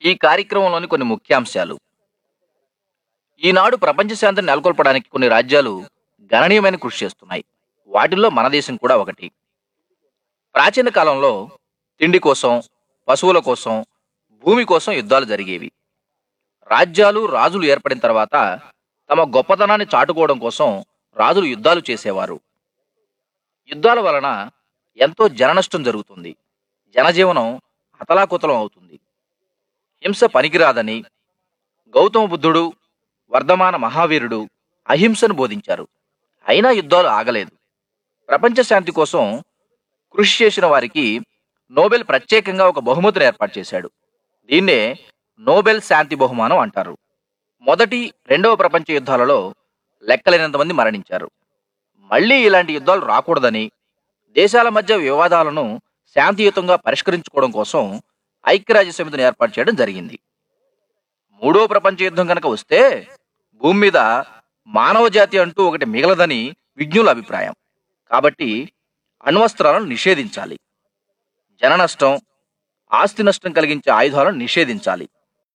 ఈ కార్యక్రమంలోని కొన్ని ముఖ్యాంశాలు ఈనాడు ప్రపంచ శాంతిని నెలకొల్పడానికి కొన్ని రాజ్యాలు గణనీయమైన కృషి చేస్తున్నాయి వాటిల్లో మన దేశం కూడా ఒకటి ప్రాచీన కాలంలో తిండి కోసం పశువుల కోసం భూమి కోసం యుద్ధాలు జరిగేవి రాజ్యాలు రాజులు ఏర్పడిన తర్వాత తమ గొప్పతనాన్ని చాటుకోవడం కోసం రాజులు యుద్ధాలు చేసేవారు యుద్ధాల వలన ఎంతో జననష్టం జరుగుతుంది జనజీవనం హతలాకుతలం అవుతుంది హింస పనికిరాదని గౌతమ బుద్ధుడు వర్ధమాన మహావీరుడు అహింసను బోధించారు అయినా యుద్ధాలు ఆగలేదు ప్రపంచ శాంతి కోసం కృషి చేసిన వారికి నోబెల్ ప్రత్యేకంగా ఒక బహుమతిని ఏర్పాటు చేశాడు దీన్నే నోబెల్ శాంతి బహుమానం అంటారు మొదటి రెండవ ప్రపంచ యుద్ధాలలో లెక్కలేనంత మంది మరణించారు మళ్ళీ ఇలాంటి యుద్ధాలు రాకూడదని దేశాల మధ్య వివాదాలను శాంతియుతంగా పరిష్కరించుకోవడం కోసం ఐక్యరాజ్య సమితిని ఏర్పాటు చేయడం జరిగింది మూడో ప్రపంచ యుద్ధం కనుక వస్తే భూమి మీద మానవ జాతి అంటూ ఒకటి మిగలదని విజ్ఞుల అభిప్రాయం కాబట్టి అణ్వస్త్రాలను నిషేధించాలి జన నష్టం ఆస్తి నష్టం కలిగించే ఆయుధాలను నిషేధించాలి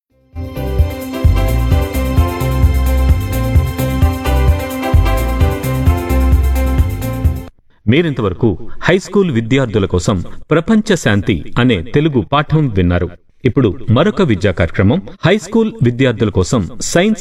మీరింతవరకు హైస్కూల్ విద్యార్థుల కోసం ప్రపంచ శాంతి అనే తెలుగు పాఠం విన్నారు ఇప్పుడు మరొక విద్యా కార్యక్రమం హైస్కూల్ విద్యార్థుల కోసం సైన్స్